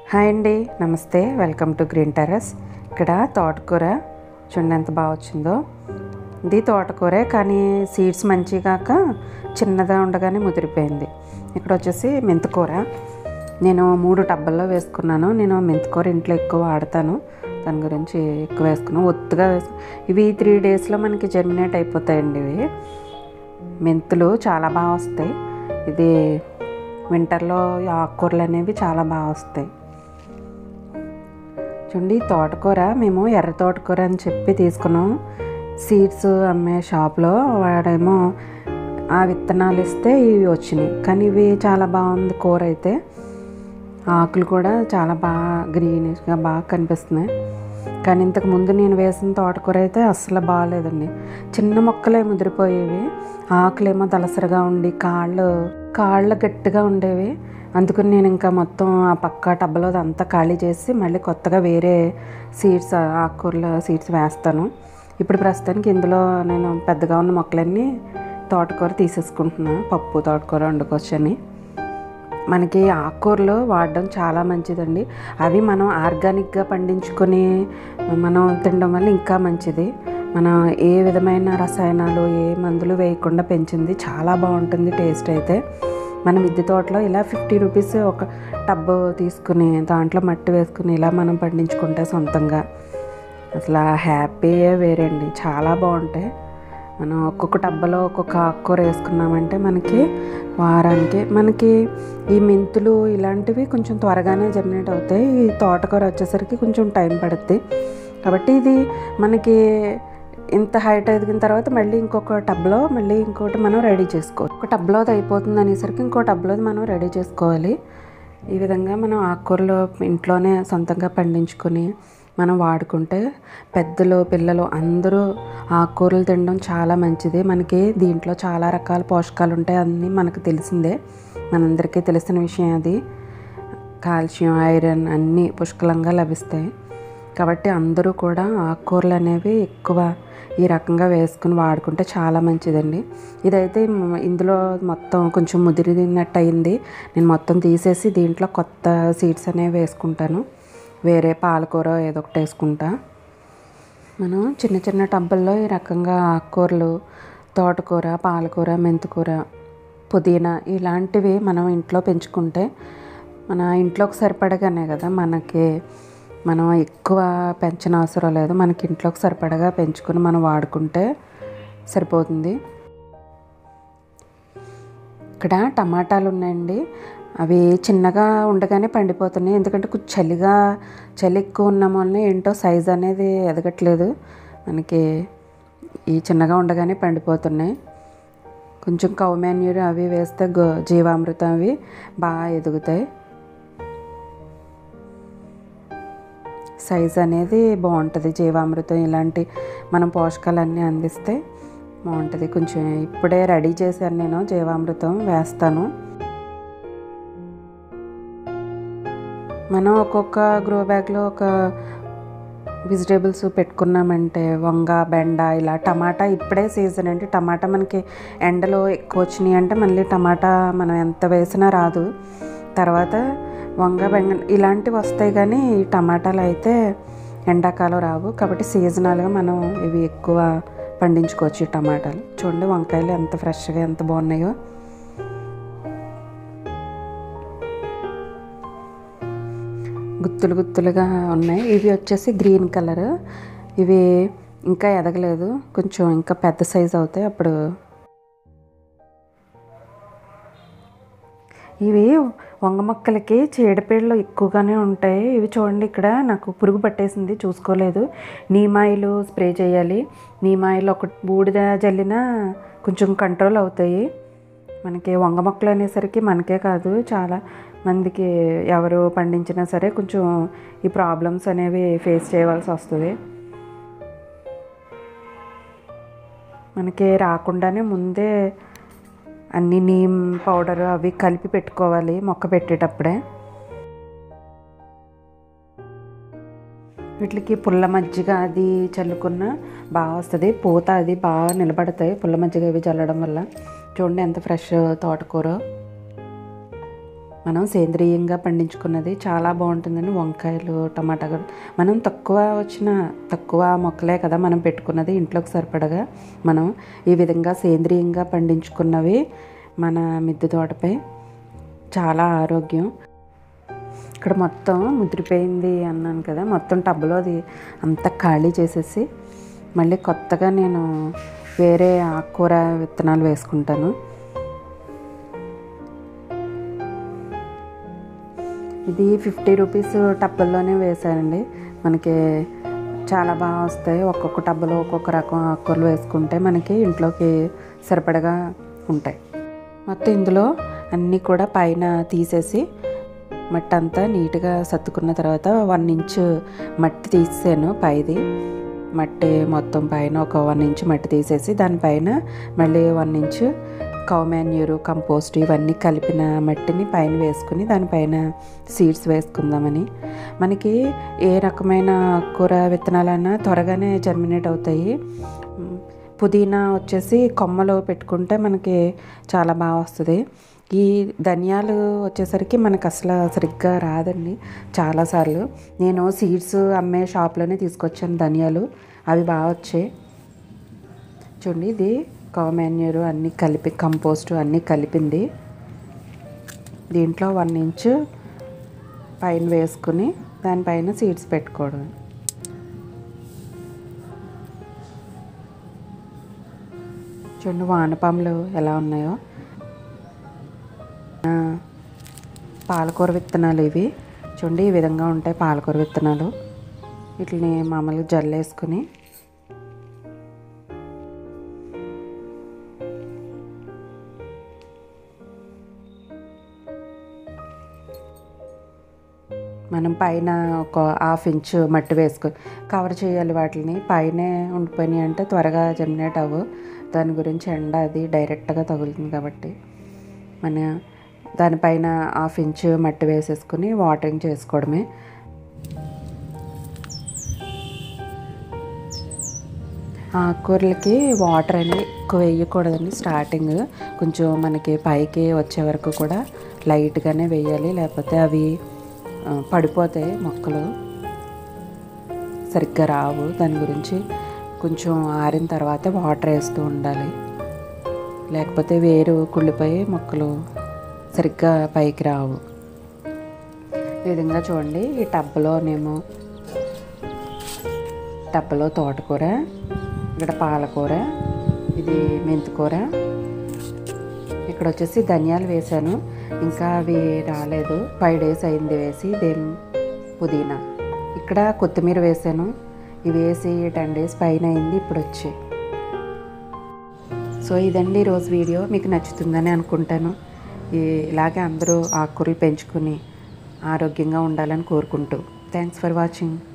hi అండి నమస్తే welcome to green terrace ఇక్కడ తోటకూర చూడండి ఎంత బాగా వచ్చిందో ఇది తోటకూరే కానీ సీడ్స్ మంచి కాక చిన్నగా ఉండగానే ముదిరిపోయింది ఇక్కడ వచ్చేసి మెంతికూర నేను మూడు టబ్బల్లో వేసుకున్నాను నేను మెంతికూర ఇంట్లో ఎక్కువ వాడతాను దాని గురించి ఎక్కువ వేసుకున్నాను ఒత్తుగా వేసు ఇవి త్రీ డేస్లో మనకి జర్మినేట్ అయిపోతాయండి ఇవి మెంతులు చాలా బాగా వస్తాయి ఇది వింటర్లో ఈ ఆకుకూరలు అనేవి చాలా బాగా వస్తాయి చూడండి తోటకూర మేము ఎర్ర తోటకూర అని చెప్పి తీసుకున్నాం సీడ్స్ అమ్మే షాప్లో వాడేమో ఆ విత్తనాలు ఇస్తే ఇవి వచ్చినాయి కానీ ఇవి చాలా బాగుంది కూర అయితే ఆకులు కూడా చాలా బాగా గ్రీనిష్గా బాగా కనిపిస్తున్నాయి కానీ ఇంతకు ముందు నేను వేసిన తోటకూర అయితే అస్సలు బాగాలేదండి చిన్న మొక్కలే ముదిరిపోయేవి ఆకులేమో దలసరిగా ఉండి కాళ్ళు కాళ్ళు గట్టిగా ఉండేవి అందుకని నేను ఇంకా మొత్తం ఆ పక్క టబ్బలో అంతా ఖాళీ చేసి మళ్ళీ కొత్తగా వేరే సీడ్స్ ఆకుకూరల సీడ్స్ వేస్తాను ఇప్పుడు ప్రస్తుతానికి ఇందులో నేను పెద్దగా ఉన్న మొక్కలన్నీ తోటకూర తీసేసుకుంటున్నాను పప్పు తోటకూర వండుకోవచ్చని మనకి ఆకుకూరలు వాడడం చాలా మంచిదండి అవి మనం ఆర్గానిక్గా పండించుకొని మనం తినడం వల్ల ఇంకా మంచిది మనం ఏ విధమైన రసాయనాలు ఏ మందులు వేయకుండా పెంచింది చాలా బాగుంటుంది టేస్ట్ అయితే మన మిద్దె తోటలో ఇలా ఫిఫ్టీ రూపీస్ ఒక టబ్బు తీసుకుని దాంట్లో మట్టి వేసుకుని ఇలా మనం పండించుకుంటే సొంతంగా అసలు హ్యాపీయే వేరండి చాలా బాగుంటాయి మనం ఒక్కొక్క టబ్బలో ఒక్కొక్క ఆకుకూర వేసుకున్నామంటే మనకి వారానికి మనకి ఈ మెంతులు ఇలాంటివి కొంచెం త్వరగానే జర్మినేట్ అవుతాయి ఈ తోటకూర వచ్చేసరికి కొంచెం టైం పడుద్ది కాబట్టి ఇది మనకి ఇంత హైట్ ఎదిగిన తర్వాత మళ్ళీ ఇంకొక టబ్లో మళ్ళీ ఇంకోటి మనం రెడీ చేసుకోవాలి ఒక టబ్లో అది అయిపోతుంది అనేసరికి ఇంకో టబ్లో మనం రెడీ చేసుకోవాలి ఈ విధంగా మనం ఆకుకూరలు ఇంట్లోనే సొంతంగా పండించుకొని మనం వాడుకుంటే పెద్దలు పిల్లలు అందరూ ఆకుకూరలు తినడం చాలా మంచిది మనకి దీంట్లో చాలా రకాల పోషకాలు ఉంటాయి అన్నీ మనకు తెలిసిందే మనందరికీ తెలిసిన విషయం అది కాల్షియం ఐరన్ అన్నీ పుష్కలంగా లభిస్తాయి కాబట్టి అందరూ కూడా ఆకుకూరలు అనేవి ఎక్కువ ఈ రకంగా వేసుకుని వాడుకుంటే చాలా మంచిదండి ఇదైతే మ- ఇందులో మొత్తం కొంచెం ముదిరినట్టు అయింది నేను మొత్తం తీసేసి దీంట్లో కొత్త సీడ్స్ అనేవి వేసుకుంటాను వేరే పాలకూర ఏదో ఒకటి వేసుకుంటా మనం చిన్న చిన్న టబ్బల్లో ఈ రకంగా ఆకుకూరలు తోటకూర పాలకూర మెంతికూర పుదీనా ఇలాంటివి మనం ఇంట్లో పెంచుకుంటే మన ఇంట్లోకి సరిపడగానే కదా మనకి మనం ఎక్కువ పెంచిన అవసరం లేదు మనకి ఇంట్లోకి సరిపడగా పెంచుకుని మనం వాడుకుంటే సరిపోతుంది ఇక్కడ టమాటాలు ఉన్నాయండి అవి చిన్నగా ఉండగానే పండిపోతున్నాయి ఎందుకంటే కొంచెం చలిగా చలి ఎక్కువ ఉన్న వల్ల ఏంటో సైజ్ అనేది ఎదగట్లేదు మనకి ఈ చిన్నగా ఉండగానే పండిపోతున్నాయి కొంచెం కౌ మాన్యూర్ అవి వేస్తే గో జీవామృతం అవి బాగా ఎదుగుతాయి సైజ్ అనేది బాగుంటుంది జీవామృతం ఇలాంటి మనం పోషకాలన్నీ అందిస్తే బాగుంటుంది కొంచెం ఇప్పుడే రెడీ చేశాను నేను జీవామృతం వేస్తాను మనం ఒక్కొక్క గ్రో బ్యాగ్లో ఒక వెజిటేబుల్స్ పెట్టుకున్నామంటే వంగ బెండ ఇలా టమాటా ఇప్పుడే సీజన్ అంటే టమాటా మనకి ఎండలో ఎక్కువ వచ్చినాయి అంటే మళ్ళీ టమాటా మనం ఎంత వేసినా రాదు తర్వాత వంగ బెంగ ఇలాంటివి వస్తాయి కానీ ఈ టమాటాలు అయితే ఎండాకాలం రావు కాబట్టి సీజనల్గా మనం ఇవి ఎక్కువ పండించుకోవచ్చు ఈ టమాటాలు చూడండి వంకాయలు ఎంత ఫ్రెష్గా ఎంత బాగున్నాయో గుత్తులు గుత్తులుగా ఉన్నాయి ఇవి వచ్చేసి గ్రీన్ కలర్ ఇవి ఇంకా ఎదగలేదు కొంచెం ఇంకా పెద్ద సైజ్ అవుతాయి అప్పుడు ఇవి వంగ మొక్కలకి చీడపీడలు ఎక్కువగానే ఉంటాయి ఇవి చూడండి ఇక్కడ నాకు పురుగు పట్టేసింది చూసుకోలేదు నీమాయిలు స్ప్రే చేయాలి నీమాయిలు ఒక బూడిద జల్లినా కొంచెం కంట్రోల్ అవుతాయి మనకి వంగ మొక్కలు అనేసరికి మనకే కాదు చాలా మందికి ఎవరు పండించినా సరే కొంచెం ఈ ప్రాబ్లమ్స్ అనేవి ఫేస్ చేయవలసి వస్తుంది మనకి రాకుండానే ముందే అన్ని నీమ్ పౌడర్ అవి కలిపి పెట్టుకోవాలి మొక్క పెట్టేటప్పుడే వీటికి పుల్ల మజ్జిగ అది చల్లుకున్న బాగా వస్తుంది పూత అది బాగా నిలబడతాయి పుల్ల మజ్జిగ ఇవి చల్లడం వల్ల చూడండి ఎంత ఫ్రెష్ తోటకూర మనం సేంద్రియంగా పండించుకున్నది చాలా బాగుంటుందని వంకాయలు టమాటా కూడా మనం తక్కువ వచ్చిన తక్కువ మొక్కలే కదా మనం పెట్టుకున్నది ఇంట్లోకి సరిపడగా మనం ఈ విధంగా సేంద్రియంగా పండించుకున్నవి మన మిద్దె తోటపై చాలా ఆరోగ్యం ఇక్కడ మొత్తం ముదిరిపోయింది అన్నాను కదా మొత్తం టబ్లో అది అంతా ఖాళీ చేసేసి మళ్ళీ కొత్తగా నేను వేరే ఆకుకూర విత్తనాలు వేసుకుంటాను ఇది ఫిఫ్టీ రూపీస్ టబ్బల్లోనే వేసానండి మనకి చాలా బాగా వస్తాయి ఒక్కొక్క టబ్బలో ఒక్కొక్క రకం ఆకుకూరలు వేసుకుంటే మనకి ఇంట్లోకి సరిపడగా ఉంటాయి మొత్తం ఇందులో అన్నీ కూడా పైన తీసేసి మట్టి అంతా నీట్గా సర్దుకున్న తర్వాత వన్ ఇంచ్ మట్టి తీసాను పైది మట్టి మొత్తం పైన ఒక వన్ ఇంచ్ మట్టి తీసేసి దానిపైన మళ్ళీ one inch cow manure compost ఇవన్నీ కలిపిన మట్టిని పైన వేసుకుని దానిపైన సీడ్స్ వేసుకుందామని మనకి ఏ రకమైన కూర విత్తనాలైనా త్వరగానే జర్మినేట్ అవుతాయి మ్, పుదీనా వచ్చేసి కొమ్మలో పెట్టుకుంటే మనకి చాలా బాగా వస్తుంది ఈ ధనియాలు వచ్చేసరికి మనకు అసలు సరిగ్గా రాదండి చాలాసార్లు నేను సీడ్స్ అమ్మే షాప్లోనే తీసుకొచ్చాను ధనియాలు అవి బాగా వచ్చాయి చూడండి ఇది కామాన్యూరు అన్నీ కలిపి కంపోస్ట్ అన్నీ కలిపింది దీంట్లో వన్ ఇంచ్ పైన వేసుకుని దానిపైన సీడ్స్ పెట్టుకోవడం చూడండి వానపాములు ఎలా ఉన్నాయో ఆ, పాలకూర విత్తనాలు ఇవి చూడండి ఈ విధంగా ఉంటాయి పాలకూర విత్తనాలు వీటిని మామూలుగా జల్లేసుకుని మనం పైన ఒక హాఫ్ ఇంచ్ మట్టి వేసుకొని కవర్ చేయాలి వాటిని పైనే ఉండిపోయినాయి అంటే త్వరగా జర్మినేట్ అవ్వు దాని గురించి ఎండ అది డైరెక్ట్గా తగులుతుంది కాబట్టి మన దానిపైన హాఫ్ ఇంచ్ మట్టి వేసేసుకుని వాటరింగ్ చేసుకోవడమే ఆకుకూరలకి వాటర్ అనేది ఎక్కువ వేయకూడదండి స్టార్టింగ్ కొంచెం మనకి పైకి వచ్చే వరకు కూడా లైట్గానే వేయాలి లేకపోతే అవి ఆ, పడిపోతాయి మొక్కలు సరిగ్గా రావు దాని గురించి కొంచెం ఆరిన తర్వాత వాటర్ వేస్తూ ఉండాలి లేకపోతే వేరు కుళ్ళిపోయి మొక్కలు సరిగ్గా పైకి రావు ఈ విధంగా చూడండి ఈ టబ్లోనేమో టబ్బలో తోటకూర ఇక్కడ పాలకూర ఇది మెంతికూర ఇక్కడ వచ్చేసి ధనియాలు వేశాను ఇంకా అవి రాలేదు ఫైవ్ డేస్ అయింది వేసి ఇదేం పుదీనా ఇక్కడ కొత్తిమీర వేసాను ఇవి వేసి టెన్ డేస్ పైన అయింది ఇప్పుడు వచ్చి సో ఇదండి ఈరోజు వీడియో మీకు నచ్చుతుందని అనుకుంటాను ఈ ఇలాగే అందరూ ఆకుకూరలు పెంచుకుని ఆరోగ్యంగా ఉండాలని కోరుకుంటూ థ్యాంక్స్ ఫర్ వాచింగ్